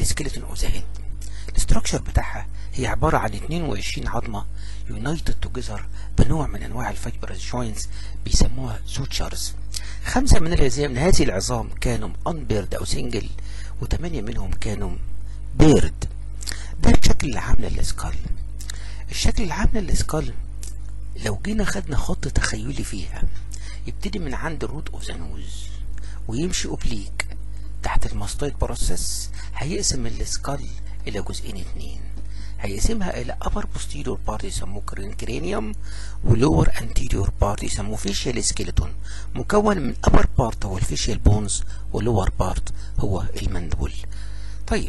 سكيلتون اوف ذا هيد الاستراكشر بتاعها هي عبارة عن 22 عظمة يونايتد توجذر بنوع من انواع الفايبرز جوينتس بيسموها سوتشرز خمسة من العظام من هذه العظام كانوا انبيرد او سنجل وثمانية منهم كانوا بيرد ده الشكل العام للسكال الشكل العام للسكال لو جينا خدنا خط تخيلي فيها يبتدي من عند الروت اوف ذا نوز ويمشي اوبليك تحت الماستويد بروسيس هيقسم السكال الى جزئين اتنين هيقسمها الى upper posterior part يسموه كرينيوم ولور anterior part يسموه facial skeleton مكون من upper part هو الفيشيال بونز ولور part هو المندبل طيب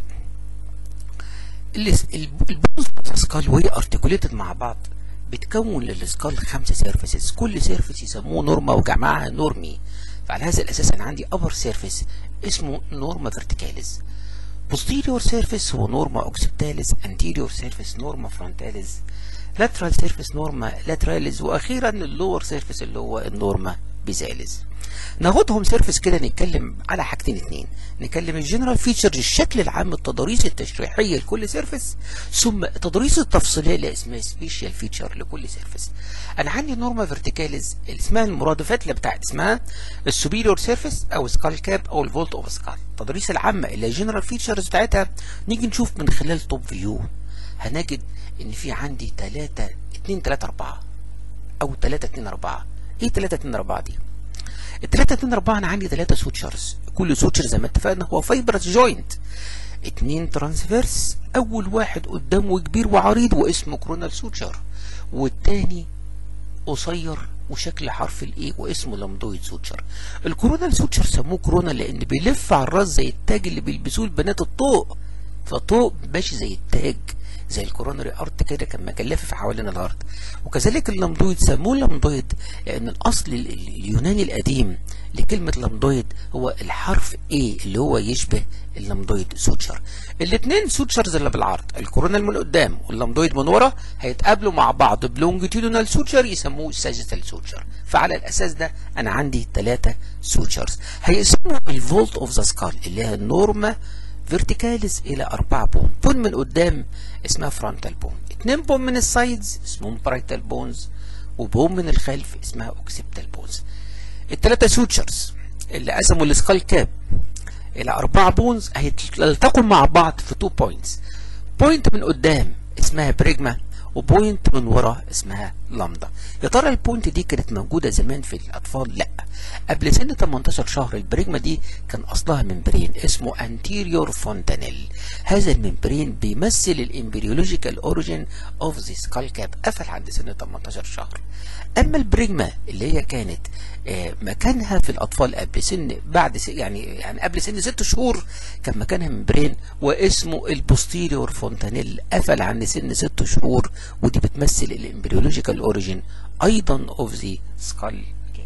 البونز سكال وهي ارتكوليتد مع بعض بتكون للسكال خمسة سيرفيسز كل سيرفيس يسموه نورما وجمعها نورمي فعلى هذا الاساس انا عندي upper سيرفيس اسمه نورما فيرتيكاليز posterior surface هو نورما اوكسيبتاليز anterior surface نورما فرونتاليز lateral surface نورما لاتراليز واخيرا اللور surface اللي هو النورما بيزاليز ناخدهم سيرفيس كده نتكلم على حاجتين اتنين نتكلم الجنرال فيتشرز الشكل العام التضاريس التشريحيه لكل سيرفيس ثم التضاريس التفصيليه اللي اسمها سبيشال فيتشر لكل سيرفيس انا عندي نورما فيرتيكاليز اللي اسمها المرادفات اللي بتاعت اسمها السوبيريور سيرفيس او سكال كاب او الفولت اوف سكال التضاريس العامه اللي الجنرال فيتشرز بتاعتها نيجي نشوف من خلال توب فيو هنجد ان في عندي 3 2 3 4 او 3 2 4 ايه 3 2 4 دي التلاتة اتنين اربعة انا عندي تلاتة سوتشرز كل سوتشر زي ما اتفقنا هو فايبرس جوينت اتنين ترانسفيرس اول واحد قدامه كبير وعريض واسمه كرونال سوتشر والتاني قصير وشكل حرف الاي واسمه لمدويد سوتشر الكورونال سوتشر سموه كورونا لان بيلف على الراس زي التاج اللي بيلبسوه البنات الطوق فطوق ماشي زي التاج زي الكورونري ارت كده كان كان لافف حوالين الارض وكذلك اللمدويد سموه لمدويد لان الاصل اليوناني القديم لكلمة لمدويد هو الحرف A اللي هو يشبه اللمدويد سوتشر الاثنين سوتشرز اللي بالعرض الكورونال من قدام واللمدويد من ورا هيتقابلوا مع بعض بلونجيتيودونال سوتشر يسموه ساجيتال سوتشر فعلى الاساس ده انا عندي ثلاثة سوتشرز هيقسموا الفولت اوف ذا سكال اللي هي النورما فيرتيكاليز الى اربعة بون بون من قدام اسمها فرونتال بون اتنين بون من السايدز اسمهم برايتال بونز وبون من الخلف اسمها اوكسيبتال بونز التلاتة سوتشرز اللي قسموا السكال كاب الى اربعة بونز هيلتقوا مع بعض في تو بوينتس بوينت من قدام اسمها بريجما وبوينت من ورا اسمها لامدا يا ترى البوينت دي كانت موجوده زمان في الاطفال لا قبل سن 18 شهر البريجما دي كان اصلها ممبرين اسمه anterior fontanel هذا الممبرين بيمثل الامبريولوجيكال اوريجين اوف ذا سكال كاب قفل عند سن 18 شهر اما البريجما اللي هي كانت آه مكانها في الاطفال قبل سن بعد سن يعني يعني قبل سن ست شهور كان مكانها ممبرين واسمه البوستيريور فونتانيل قفل عند سن ست شهور ودي بتمثل الامبريولوجيكال اوريجين ايضا اوف ذا سكال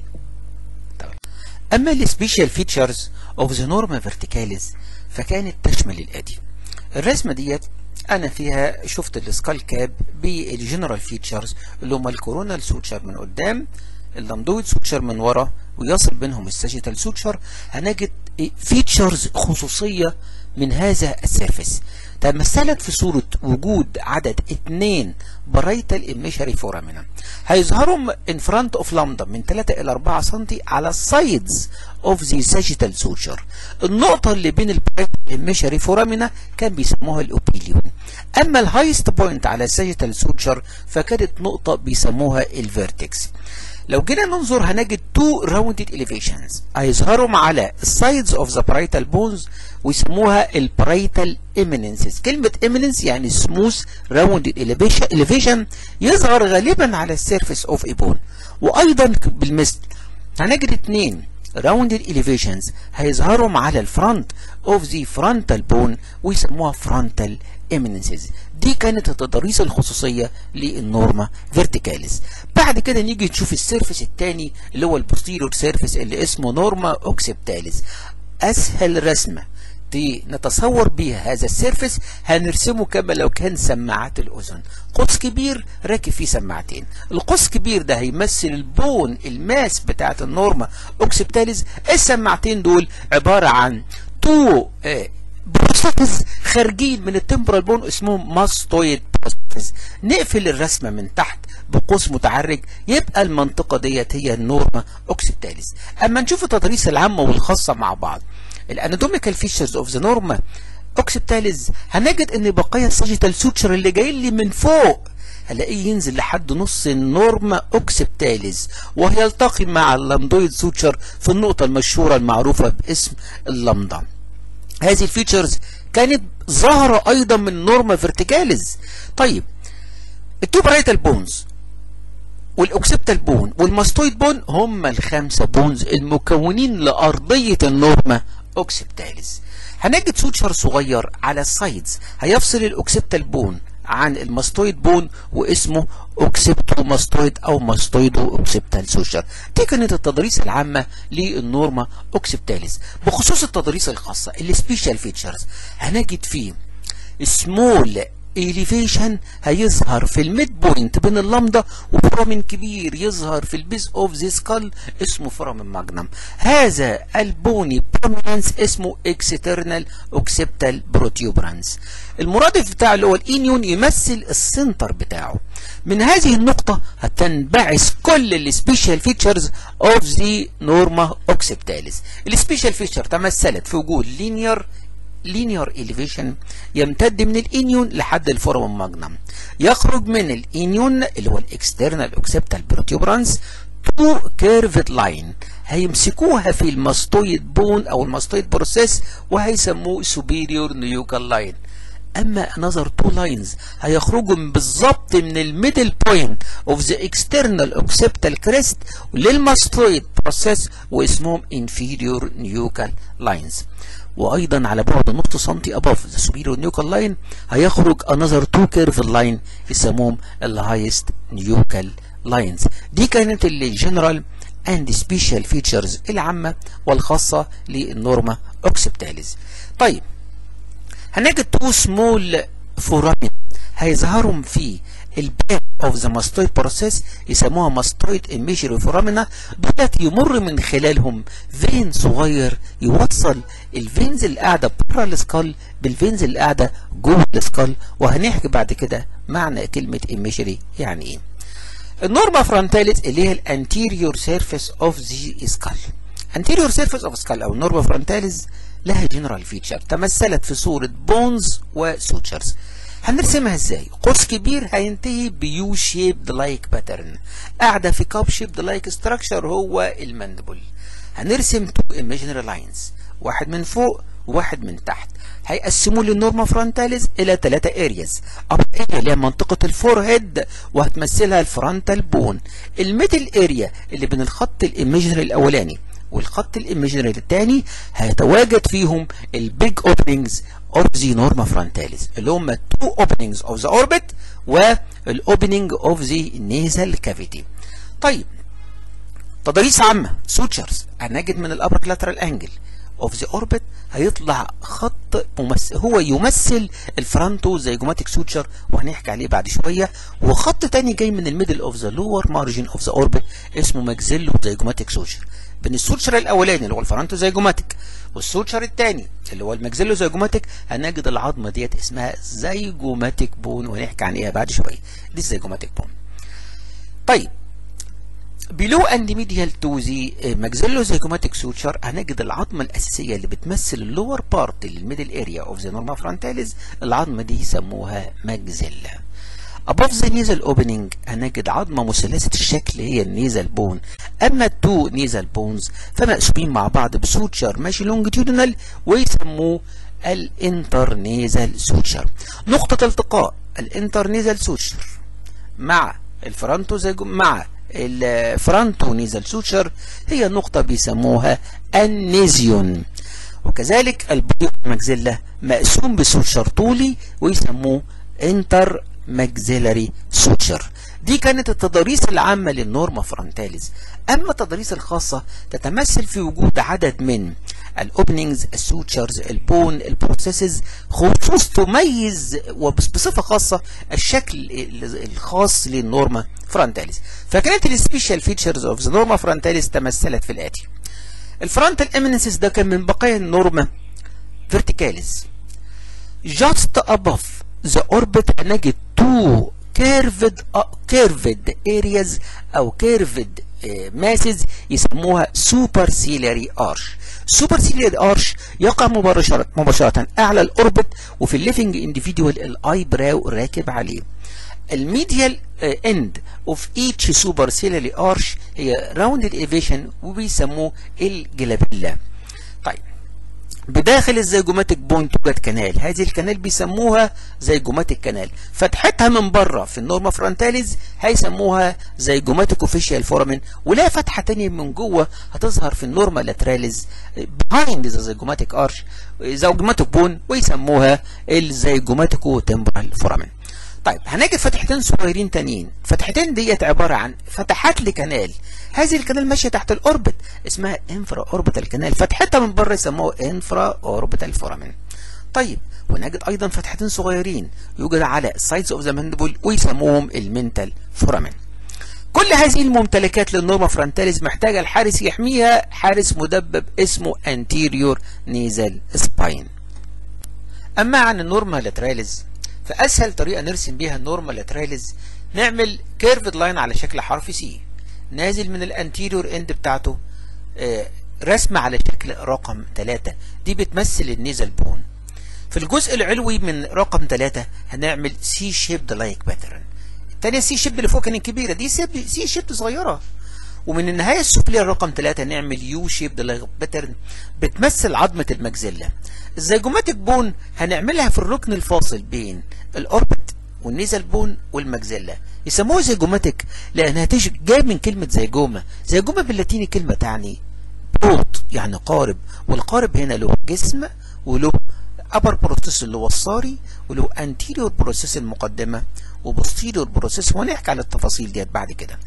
اما السبيشال فيتشرز اوف ذا نورما فيرتيكاليز فكانت تشمل الاتي الرسمه ديت انا فيها شفت السكال كاب بالجنرال فيتشرز اللي هم الكورونال سوتشر من قدام اللمدويد سوتشر من ورا ويصل بينهم الساجيتال سوتشر هنجد فيتشرز خصوصيه من هذا السيرفيس تمثلت في صورة وجود عدد اثنين برايتال ايميشري فورامينا هيظهروا in front of lambda من 3 إلى 4 سم على السايدز of the sagittal suture النقطة اللي بين البرايتال ايميشري فورامينا كان بيسموها الاوبيليون أما الهايست بوينت على الساجيتال سوتشر فكانت نقطة بيسموها الفيرتكس لو جينا ننظر هنجد تو راوندد اليفيشنز هيظهروا على السايدز اوف ذا برايتال بونز ويسموها البرايتال ايميننسز كلمه ايميننس يعني سموث راوندد اليفيشن يظهر غالبا على السيرفيس اوف اي بون وايضا بالمثل هنجد اثنين راوندد elevations هيظهروا على الفرونت اوف ذا فرونتال بون ويسموها فرونتال eminences دي كانت التضاريس الخصوصيه للنورما فيرتيكاليس بعد كده نيجي نشوف السيرفيس الثاني اللي هو البوستيريور سيرفيس اللي اسمه نورما اوكسيبتاليس اسهل رسمه نتصور بيها هذا السيرفس هنرسمه كما لو كان سماعات الأذن قوس كبير راكب فيه سماعتين القوس كبير ده هيمثل البون الماس بتاعت النورما اوكسيبتاليز السماعتين دول عبارة عن تو بروستاتز خارجين من التمبرال بون اسمهم ماستويد بروستاتز نقفل الرسمة من تحت بقوس متعرج يبقى المنطقة ديت هي النورما اوكسيبتاليس اما نشوف التضاريس العامة والخاصة مع بعض الاناتوميكال فيتشرز اوف ذا نورما اوكسيبتاليز هنجد ان بقايا الساجيتال سوتشر اللي جاي لي من فوق هلاقيه ينزل لحد نص النورما اوكسيبتاليز وهيلتقي مع اللامدويد سوتشر في النقطة المشهورة المعروفة باسم اللامدا هذه الفيتشرز كانت ظاهرة ايضا من نورما فيرتيكاليز طيب التو برايتال بونز والاوكسيبتال بون والماستويد بون هم الخمسة بونز المكونين لأرضية النورما اوكسيبتاليز هنجد سوتشر صغير على السايدز هيفصل الاوكسيبتال بون عن الماستويد بون واسمه اوكسيبتو ماستويد او ماستويدو اوكسيبتال سوشر دي كانت التضاريس العامة للنورما اوكسيبتاليس بخصوص التضاريس الخاصة السبيشال فيتشرز هنجد فيه سمول elevation هيظهر في الميد بوينت بين اللمدة وفرامن كبير يظهر في البيز اوف ذا سكال اسمه فرامن ماجنم هذا البوني برومينانس اسمه اكسترنال اوكسيبتال بروتيوبرانس المرادف بتاعه اللي هو الانيون يمثل السنتر بتاعه من هذه النقطة هتنبعث كل السبيشال فيتشرز اوف ذا نورما اوكسيبتاليس السبيشال فيتشر تمثلت في وجود لينير linear elevation يمتد من الانيون لحد الفورم ماجنم يخرج من الانيون اللي هو الاكسترنال اوكسبتال بروتيوبرانس تو كيرفد لاين هيمسكوها في الماستويد بون او الماستويد بروسيس وهيسموه superior nuchal line اما another two lines هيخرجوا بالظبط من الميدل بوينت اوف ذا اكسترنال اوكسبتال كريست للماستويد بروسيس واسمهم inferior nuchal lines وايضا على بعد نص سنتي above the superior nuchal line هيخرج another two curved line يسموهم الهايست nuchal lines دي كانت الجنرال and special features العامة والخاصة للنورما اوكسبتاليز طيب هنجد تو سمول فورامين هيظهروا في الباك اوف ذا ماستويد بروسيس يسموها ماستويد ايميجري فورامينا دولت يمر من خلالهم فين صغير يوصل الفينز اللي قاعده بره السكال بالفينز اللي قاعده جوه السكال وهنحكي بعد كده معنى كلمه ايميجري يعني ايه النورما فرونتاليس اللي هي الانتيريور سيرفيس اوف ذا سكال anterior surface of skull او النورما فرونتاليس لها جنرال فيتشر تمثلت في صورة بونز وسوتشرز هنرسمها ازاي قوس كبير هينتهي بيو شيبد لايك باترن قاعدة في كاب شيبد لايك ستراكشر هو المندبل هنرسم تو imaginary لاينز واحد من فوق وواحد من تحت هيقسموا لي النورما فرونتاليز الى ثلاثة ارياز اب اريا اللي هي منطقة الفور هيد وهتمثلها الفرونتال بون الميدل اريا اللي بين الخط الايميجنري الاولاني والخط الايميجنري الثاني هيتواجد فيهم البيج اوبننجز اوف ذا نورما فرونتاليز اللي هم تو اوبننجز اوف ذا اوربت والاوبننج اوف ذا نيزل كافيتي طيب تضاريس عامة سوتشرز هنجد من الابر لاترال انجل اوف ذا اوربت هيطلع خط ممثل هو يمثل الفرانتو زيجوماتيك سوتشر وهنحكي عليه بعد شويه وخط تاني جاي من الميدل اوف ذا لور مارجن اوف ذا اوربت اسمه ماكزيلو زيجوماتيك سوتشر بين السوتشر الاولاني اللي هو الفرانتو زيجوماتيك والسوتشر الثاني اللي هو الماكزيلو زيجوماتيك هنجد العظمه ديت اسمها زيجوماتيك بون وهنحكي عن ايه بعد شويه دي الزيجوماتيك بون طيب below and medial to the maxillozygomatic suture هنجد العظمة الأساسية اللي بتمثل اللور بارت للميدل اريا اوف ذا نورما فرونتاليز العظمة دي يسموها ماجزيلا above the nasal opening هنجد عظمة مثلثة الشكل هي النيزل بون أما التو نيزل بونز فمقسومين مع بعض بسوتشر ماشي لونجيتيودنال ويسموه الانترنيزل سوتشر نقطة التقاء الانترنيزل سوتشر مع الفرونتو زيجو مع الفرونتو نيزل سوتشر هي نقطة بيسموها النيزيون وكذلك البيوت ماكزيلا مقسوم بسوتشر طولي ويسموه انتر ماكزيلاري سوتشر دي كانت التضاريس العامة للنورما فرونتاليز أما التضاريس الخاصة تتمثل في وجود عدد من الاوبننجز السوتشرز البون البروسيسز خصوص تميز وبصفة خاصة الشكل الخاص للنورما فرونتاليز فكانت السبيشال فيتشرز اوف ذا نورما فرونتاليز تمثلت في الآتي الفرونتال امينسيس ده كان من بقايا النورما فيرتيكاليز just above the orbit هنجد two curved uh, curved areas او curved uh, masses يسموها superciliary arch superciliary arch يقع مباشرة مباشرة اعلى الاوربت وفي الليفنج individual الاي براو راكب عليه الميديال اند اوف ايتش superciliary arch هي rounded elevation وبيسموه الجلابيلا طيب بداخل الزيجوماتيك بون توجد كنال هذه الكنال بيسموها زيجوماتيك كنال فتحتها من بره في النورما فرونتاليز هيسموها زيجوماتيك اوفيشال فورامين ولا فتحه تانية من جوه هتظهر في النورما لاتراليز بيهايند ذا زيجوماتيك ارش زيجوماتيك بون ويسموها الزيجوماتيكو تمبرال فورامين طيب هنجد فتحتين صغيرين تانيين فتحتين ديت عبارة عن فتحات لكنال هذه الكنال ماشية تحت الاوربت اسمها انفرا اوربيتال كنال فتحتها من بره يسموها انفرا اوربيتال فورامين طيب ونجد ايضا فتحتين صغيرين يوجد على السايدز اوف ذا ماندبل ويسموهم المنتال فورامين كل هذه الممتلكات للنورما فرونتاليز محتاجة الحارس يحميها حارس مدبب اسمه anterior nasal spine اما عن النورما لاتراليز فاسهل طريقه نرسم بيها النورمال لاتراليز نعمل كيرفد لاين على شكل حرف سي نازل من الانتيريور اند بتاعته آه رسمه على شكل رقم 3 دي بتمثل النيزل بون في الجزء العلوي من رقم 3 هنعمل سي شيبد لايك باترن الثانيه سي شيبد اللي فوق كانت كبيره دي سي شيبد صغيره ومن النهايه السفليه رقم 3 نعمل يو شيبد لايك باترن بتمثل عظمه المجزله الزيجوماتيك بون هنعملها في الركن الفاصل بين الاوربت والنيزل بون والمجزله يسموها زيجوماتيك لانها تيجي جايه من كلمه زيجوما زيجوما باللاتيني كلمه تعني بروت يعني قارب والقارب هنا له جسم وله ابر بروسيس اللي هو الصاري وله انتيريور بروسيس المقدمه وبوستيريور بروسيس وهنحكي على التفاصيل ديت بعد كده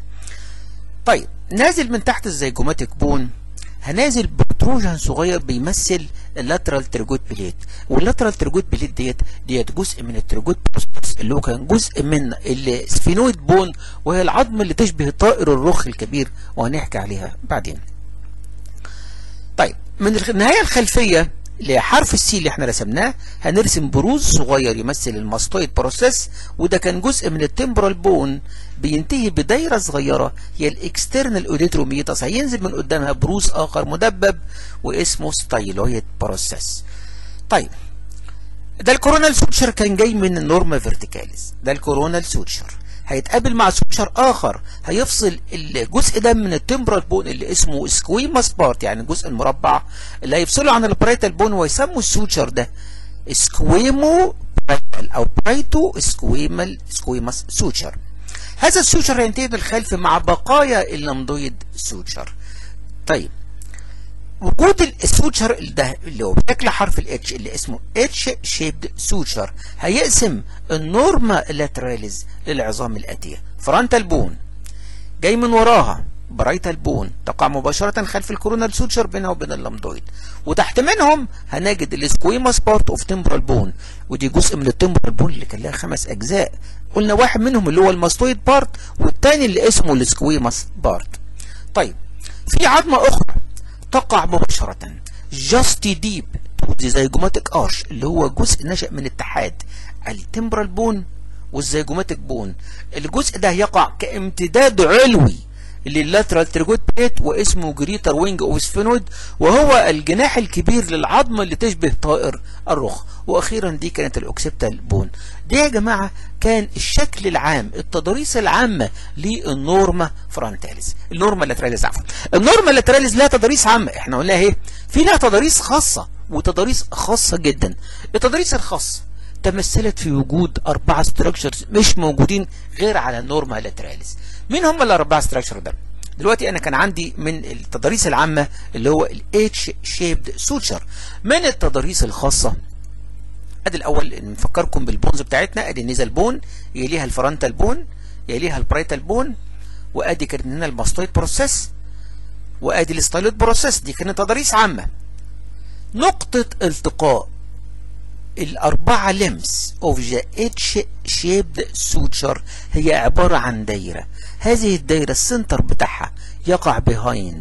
طيب نازل من تحت الزيجوماتيك بون هنازل بتروجن صغير بيمثل اللاترال ترجوت بليت واللاترال ترجوت بليت ديت ديت جزء من الترجوت بروسبس اللي هو كان جزء من السفينويد بون وهي العظم اللي تشبه طائر الرخ الكبير وهنحكي عليها بعدين طيب من النهايه الخلفيه لحرف السي اللي احنا رسمناه هنرسم بروز صغير يمثل الماستويد بروسيس وده كان جزء من التمبرال بون بينتهي بدايره صغيره هي الاكسترنال اوديتروميتاس هينزل من قدامها بروز اخر مدبب واسمه ستايلويد بروسيس طيب ده الكورونال سوتشر كان جاي من النورما فيرتيكاليز ده الكورونال سوتشر هيتقابل مع سوتشر اخر هيفصل الجزء ده من التمبرال بون اللي اسمه سكويماس بارت يعني الجزء المربع اللي هيفصله عن البرايتال بون ويسموا السوتشر ده سكويمو برايتال او برايتو سكويمال سكويماس سوتشر هذا السوتشر هينتهي للخلف مع بقايا اللمضويد سوتشر طيب وجود السوتشر ده اللي هو بشكل حرف الاتش اللي اسمه اتش شيبد سوتشر هيقسم النورما لاتراليز للعظام الاتيه فرونتال بون جاي من وراها برايتال بون تقع مباشرة خلف الكورونال سوتشر بينها وبين اللمضويد وتحت منهم هنجد السكويماس بارت اوف تمبرال بون ودي جزء من التمبرال بون اللي كان لها خمس اجزاء قلنا واحد منهم اللي هو الماستويد بارت والتاني اللي اسمه السكويماس بارت طيب في عظمة اخرى تقع مباشرة just deep to the zygomatic arch اللي هو جزء نشأ من اتحاد التمبرال بون والزيجوماتيك بون الجزء ده يقع كامتداد علوي لللاترال تريجوت بليت واسمه جريتر وينج اوف سفينويد وهو الجناح الكبير للعظمة اللي تشبه طائر الرخ واخيرا دي كانت الاوكسيبتال بون دي يا جماعة كان الشكل العام التضاريس العامة للنورما فرونتاليز النورما لاتراليز عفوا النورما لاتراليز لها تضاريس عامة احنا قلنا ايه في لها تضاريس خاصة وتضاريس خاصة جدا التضاريس الخاصة تمثلت في وجود أربعة ستراكشرز مش موجودين غير على النورما لاتراليز مين هم الأربعة ستراكشر ده؟ دلوقتي أنا كان عندي من التضاريس العامة اللي هو ال H shaped suture من التضاريس الخاصة ادي الاول نفكركم بالبونز بتاعتنا ادي النيزل بون يليها الفرونتال بون يليها البرايتال بون وادي كانت هنا الماستويد بروسيس وادي الستايلويد بروسيس دي كانت تضاريس عامة نقطة التقاء الأربعة لمس of the H shaped suture هي عبارة عن دايرة هذه الدايرة السنتر بتاعها يقع behind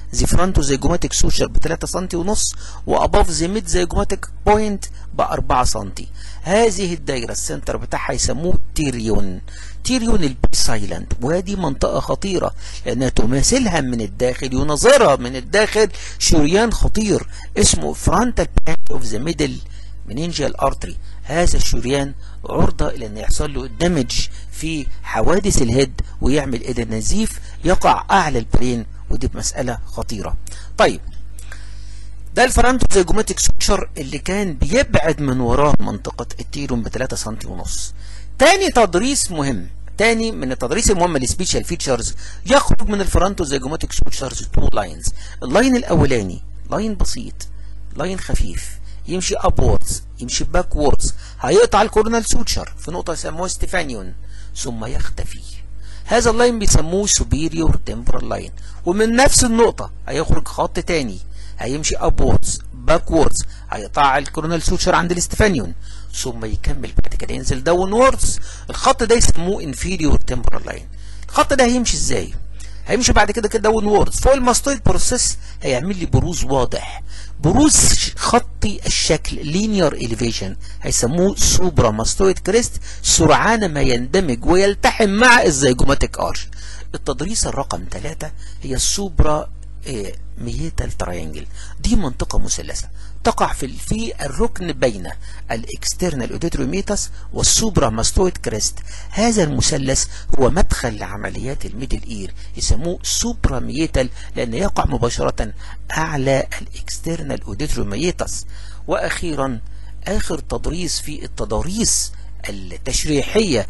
ذا فرونتو زيجوماتيك سوشر ب 3 سم ونص واباف ذا ميد زيجوماتيك بوينت ب 4 سم هذه الدايره السنتر بتاعها يسموه تيريون تيريون البي سايلنت وهذه منطقة خطيرة لأنها تماثلها من الداخل يناظرها من الداخل شريان خطير اسمه فرونتال بانت اوف ذا ميدل منينجيال ارتري هذا الشريان عرضة إلى أن يحصل له دمج في حوادث الهيد ويعمل إلى نزيف يقع أعلى البرين ودي مسألة خطيرة طيب ده الفرانتو زيجوماتيك سوتشر اللي كان بيبعد من وراه منطقة التيروم ب 3 سم ونص تاني تدريس مهم تاني من التدريس المهم للسبيشال فيتشرز يخرج من الفرانتو زيجوماتيك سوتشرز تو لاينز اللاين الاولاني لاين بسيط لاين خفيف يمشي ابوردز يمشي باكوردز هيقطع الكورنال سوتشر في نقطه يسموها ستيفانيون ثم يختفي هذا اللاين بيسموه سوبيريور تمبرال لاين ومن نفس النقطه هيخرج خط تاني هيمشي ابوردز باكوردز هيقطع الكورونال سوتشر عند الاستفانيون ثم يكمل بعد كده ينزل داون ووردز الخط ده يسموه انفيريور تمبرال لاين الخط ده هيمشي ازاي هيمشي بعد كده كده داون ووردز فوق الماستويد بروسيس هيعمل لي بروز واضح بروز خطي الشكل لينير اليفيشن هيسموه سوبرا ماستويد كريست سرعان ما يندمج ويلتحم مع الزيجوماتيك ارش التدريس الرقم ثلاثة هي السوبرا ميتال تراينجل دي منطقة مثلثة تقع في في الركن بين الاكسترنال اوديتروميتاس والسوبرا ماستويد كريست هذا المثلث هو مدخل لعمليات الميدل اير يسموه سوبرا ميتال لان يقع مباشرة اعلى الاكسترنال اوديتروميتاس واخيرا اخر تضريس في التضاريس التشريحية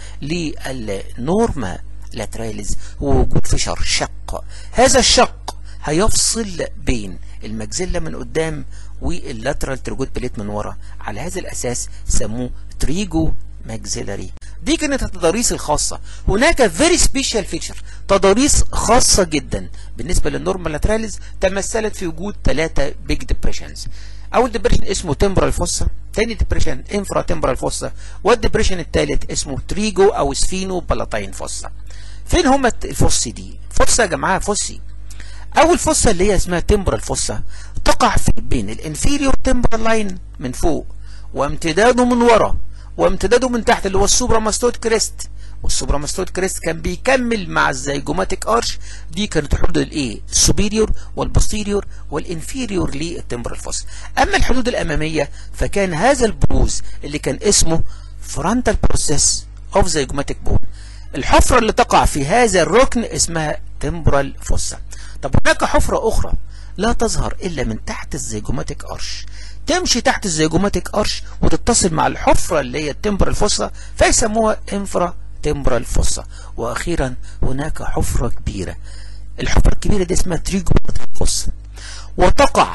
للنورما لاتراليز هو وجود فشر شق هذا الشق هيفصل بين المجزلة من قدام واللاترال ترجوت بليت من ورا على هذا الأساس سموه تريجو ماكسيلاري دي كانت التضاريس الخاصة هناك فيري سبيشال فيتشر تضاريس خاصة جدا بالنسبة للنورمال لاتراليز تمثلت في وجود ثلاثة بيج ديبريشنز اول ديبريشن اسمه تمبرال فوسا تاني ديبريشن انفرا تمبرال فوسا والديبريشن الثالث اسمه تريجو او سفينو بالاتاين فوسا فين هما الفوس دي فوسا يا جماعه فوسي اول فوسا اللي هي اسمها تمبرال فوسا تقع في بين الانفيريور تمبرال لاين من فوق وامتداده من ورا وامتداده من تحت اللي هو السوبرا ماستويد كريست والسوبرا ماستويد كريست كان بيكمل مع الزيجوماتيك ارش دي كانت حدود الايه السوبيريور والبوستيريور والانفيريور للتمبرال فوسا اما الحدود الاماميه فكان هذا البروز اللي كان اسمه فرونتال بروسيس اوف زيجوماتيك بون الحفرة اللي تقع في هذا الركن اسمها تمبرال فوسا طب هناك حفرة أخرى لا تظهر إلا من تحت الزيجوماتيك أرش تمشي تحت الزيجوماتيك أرش وتتصل مع الحفرة اللي هي التمبرال فوسا فيسموها انفرا تمبرال فوسا وأخيرا هناك حفرة كبيرة الحفرة الكبيرة دي اسمها تريجوماتيك فوسا وتقع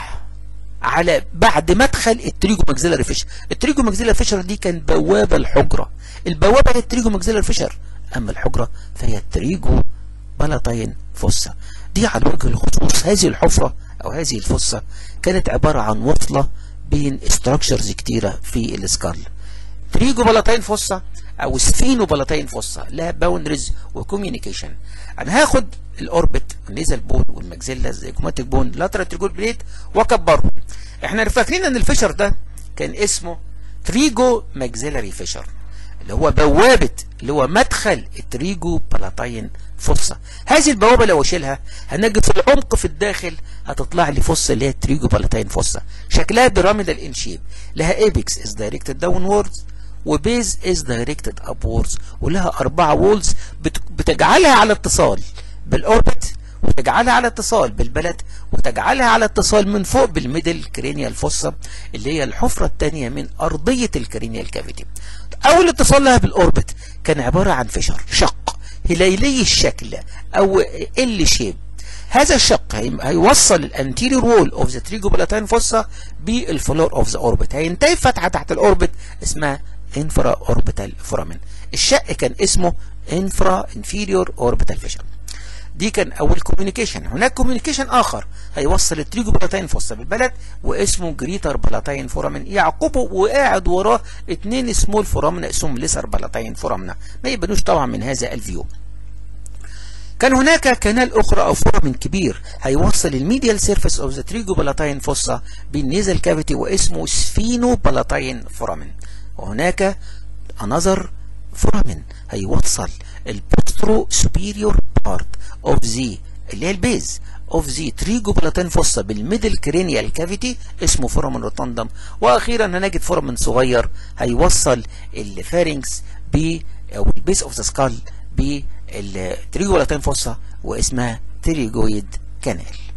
على بعد مدخل التريجو ماكسيلاري فيشر التريجو ماكسيلاري فيشر دي كان بوابة الحجرة البوابة هي التريجو ماكسيلاري فيشر أما الحجرة فهي التريجو بلطين فوسا دي على وجه الخصوص هذه الحفرة أو هذه الفوسا كانت عبارة عن وصلة بين استراكشرز كتيرة في السكال تريجو بلطين فوسا أو سفينو بلطين فوسا لها باوندريز وكوميونيكيشن أنا هاخد الأوربت والنيزل بون والماكسيلا الزيجوماتيك بون لاترال تريجول بليت وأكبرهم احنا فاكرين ان الفشر ده كان اسمه تريجو ماكسيلاري فيشر اللي هو بوابة اللي هو مدخل التريجو بلاتاين فصة هذه البوابة لو اشيلها هنجد في العمق في الداخل هتطلع لي فصة اللي هي التريجو بلاتاين فصة شكلها بيراميدال ان شيب لها ايبكس از دايركتد داونوردز وبيز از دايركتد ابوردز ولها اربعة وولز بتجعلها على اتصال بالاوربت وتجعلها على اتصال بالبلد وتجعلها على اتصال من فوق بالميدل كرينيال فوسا اللي هي الحفرة الثانية من أرضية الكرينيال كافيتي أول اتصال لها بالأوربت كان عبارة عن فشر شق هليلي الشكل أو ال شيب هذا الشق هيوصل الانتيريور وول اوف ذا تريجوبلاتين فوسا بالفلور اوف ذا اوربت هينتهي فتحه تحت الاوربت اسمها انفرا اوربيتال فورامين الشق كان اسمه انفرا انفيريور اوربيتال فيشن دي كان اول كوميونيكيشن هناك كوميونيكيشن اخر هيوصل التريجو بلاتين فوسا بالبلد واسمه جريتر بلاتين فورامين يعقبه وقاعد وراه اتنين سمول فورامنا اسمهم ليسر بلاتين فورامنا ما يبانوش طبعا من هذا الفيو كان هناك كانال اخرى او فورامين كبير هيوصل الميديال سيرفيس اوف ذا تريجو بلاتاين فوسا بالنيزل كافيتي واسمه سفينو بلاتاين فورامين وهناك انذر فورامين هيوصل البوسترو سوبيريور بارت اوف ذا اللي هي البيز اوف ذا تريجو بلاتين فوسا بالميدل كرينيال كافيتي اسمه فورامين روتاندم واخيرا هنجد فورامين صغير هيوصل الفارنكس ب او البيس اوف ذا سكال بالتريجو بلاتين فوسا واسمها تريجويد كانال